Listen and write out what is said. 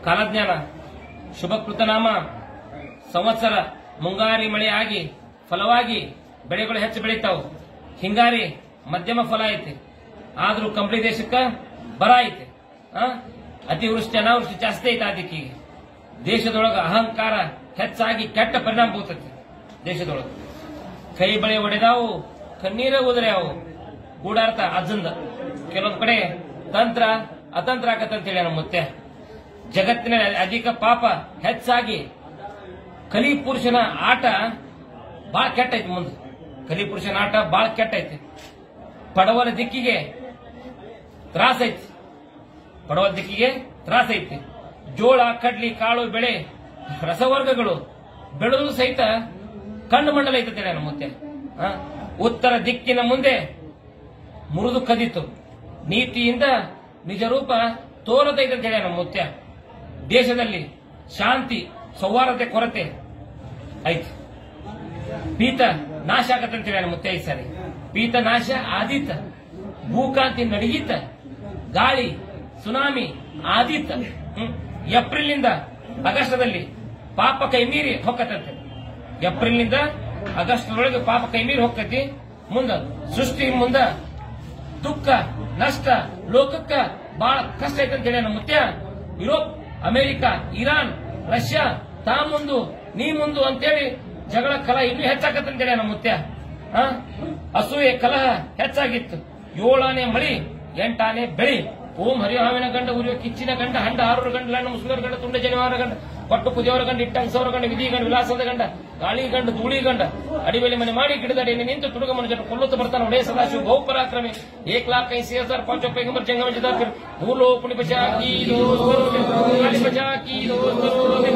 ಕಾಲಜ್ಞಾನ ಶುಭಕೃತನಾಮ ಸಂವತ್ಸರ ಮುಂಗಾರಿ ಮಳೆ ಆಗಿ ಫಲವಾಗಿ ಬೆಳೆಗಳು ಹೆಚ್ಚು ಬೆಳಿತಾವು ಹಿಂಗಾರಿ ಮಧ್ಯಮ ಫಲ ಐತಿ ಆದ್ರೂ ಕಂಪ್ಲಿ ದೇಶಕ್ಕ ಬರ ಐತಿ ಆ? ಅತಿವೃಷ್ಟಿ ಅನಾವೃಷ್ಟಿ ಜಾಸ್ತಿ ಐತೆ ಅದಕ್ಕೆ ದೇಶದೊಳಗ ಅಹಂಕಾರ ಹೆಚ್ಚಾಗಿ ಕೆಟ್ಟ ಪರಿಣಾಮ ಬೀಳ್ತೈತಿ ದೇಶದೊಳಗ ಕೈ ಬಳೆ ಒಡೆದಾವು ಕಣ್ಣೀರ ಉದುರ್ಯಾವು ಗೂಢಾರ್ಥ ಅಜ್ಜಂದ ಕೆಲವೊಂದ್ ಕಡೆ ತಂತ್ರ ಅತಂತ್ರ ಆಗತ್ತಂತೇಳಿ ನಮ್ಮ ಮುತ್ತೆ ಜಗತ್ತಿನಲ್ಲಿ ಅಧಿಕ ಪಾಪ ಹೆಚ್ಚಾಗಿ ಕಲಿ ಪುರುಷನ ಆಟ ಬಹಳ ಕೆಟ್ಟೈತಿ ಮುಂದೆ ಕಲಿ ಪುರುಷನ ಆಟ ಬಹಳ ಕೆಟ್ಟೈತಿ ಪಡವಲ ದಿಕ್ಕಿಗೆ ತ್ರಾಸ ಐತಿ ಪಡವಲ ದಿಕ್ಕಿಗೆ ತ್ರಾಸ ಐತಿ ಜೋಳ ಕಡ್ಲಿ ಕಾಳು ಬೆಳೆ ರಸವರ್ಗಗಳು ಬೆಳೆದು ಸಹಿತ ಕಣ್ಣು ಮಂಡಲ ಐತಂತೆ ನಮ್ಮ ಮುತ್ತೆ ಆ? ಉತ್ತರ ದಿಕ್ಕಿನ ಮುಂದೆ ಮುರಿದು ಕದಿತು ನೀತಿಯಿಂದ ನಿಜ ರೂಪ ತೋರದೈತಂತ ಹೇಳಿ ನಮ್ಮ ಮುತ್ಯ ದೇಶದಲ್ಲಿ ಶಾಂತಿ ಸೌಹಾರ್ದತೆ ಕೊರತೆ ಐತಿ ಪೀತ ನಾಶ ಆಗತ್ತಂತ ಹೇಳಿ ಮುತ್ತೆ ಈ ಸಾರಿ ಪೀತ ನಾಶ ಆದೀತ ಭೂಕಾಂತಿ ನಡಗೀತ ಗಾಳಿ ಸುನಾಮಿ ಆದೀತ ಹ್ಮ್. ಏಪ್ರಿಲ್ನಿಂದ ಆಗಸ್ಟದಲ್ಲಿ ಪಾಪ ಕೈ ಮೀರಿ ಹೊಕ್ಕತ್ತಂತೆ ಏಪ್ರಿಲ್ನಿಂದ ಆಗಸ್ಟ್ ಒಳಗೆ ಪಾಪ ಕೈ ಮೀರಿ ಹೊಕ್ಕತಿ ಮುಂದ ಸೃಷ್ಟಿ ಮುಂದ ದುಃಖ ನಷ್ಟ ಲೋಕಕ್ಕ ಬಹಳ ಕಷ್ಟ ಐತೆ ಅಂತ ಹೇಳಿ ನಮ್ಮ ಮುತ್ಯ ಯುರೋಪ್ ಅಮೆರಿಕ ಇರಾನ್ ರಷ್ಯಾ ತಾ ಮುಂದು ನೀ ಮುಂದು ಅಂತೇಳಿ ಜಗಳ ಕಲ ಇನ್ನೂ ಹೆಚ್ಚಾಕತ್ತಂತೇಳಿ ನಮ್ಮ ಮುತ್ಯ ಆ? ಅಸೂಯೆ ಕಲಹ ಹೆಚ್ಚಾಗಿತ್ತು ಏಳಾನೆ ಮಳಿ ಎಂಟಾನೆ ಬೆಳಿ ಓಂ ಹರಿಹಾವಿನ ಗಂಡ ಉರಿಯುವ ಕಿಚ್ಚಿನ ಗಂಡ ಹಂಡ ಆರೂರು ಗಂಡ ಲಣ್ಣ ಮುಸ್ಲಿಮರ ಗಂಡ ತುಂಡ ಜನಿವಾರ ಗಂಡ ಕೊಟ್ಟು ಕುದಿಯವರ ಗಂಡ ಇಟ್ಟಂಗಸವರ ಗಂಡ ವಿಧಿ ಗಂಡ ವಿಲಾಸದ ಗಂಡ ಗಾಳಿ ಗಂಡ ಧೂಳಿ ಗಂಡ ಅಡಿಬೇಲಿ ಮನೆ ಮಾಡಿ ಗಿಡದಡಿ ನಿಂತು ತುಡುಗ ಮನುಷ್ಯರು ಕೊಲ್ಲುತ್ತ ಬರ್ತಾನೆ ಒಡೆಯ ಸದಾಶಿವ ಬಹುಪರಾಕ್ರಮಿ ಏಕ್ ಲಾಖ ಐಸಿ ಹಜಾರ್ ಪಾಂಚ ಪೈಗಂಬರ್ ಜಂಗಮ ಜದಾಕರ್ ಮೂಲೋ ಪುಣಿ ಬಚಾ ಕಿ ದೋಸ್ತರು ಕಾಲಿ ಬಚಾ ಕಿ ದೋಸ್ತರು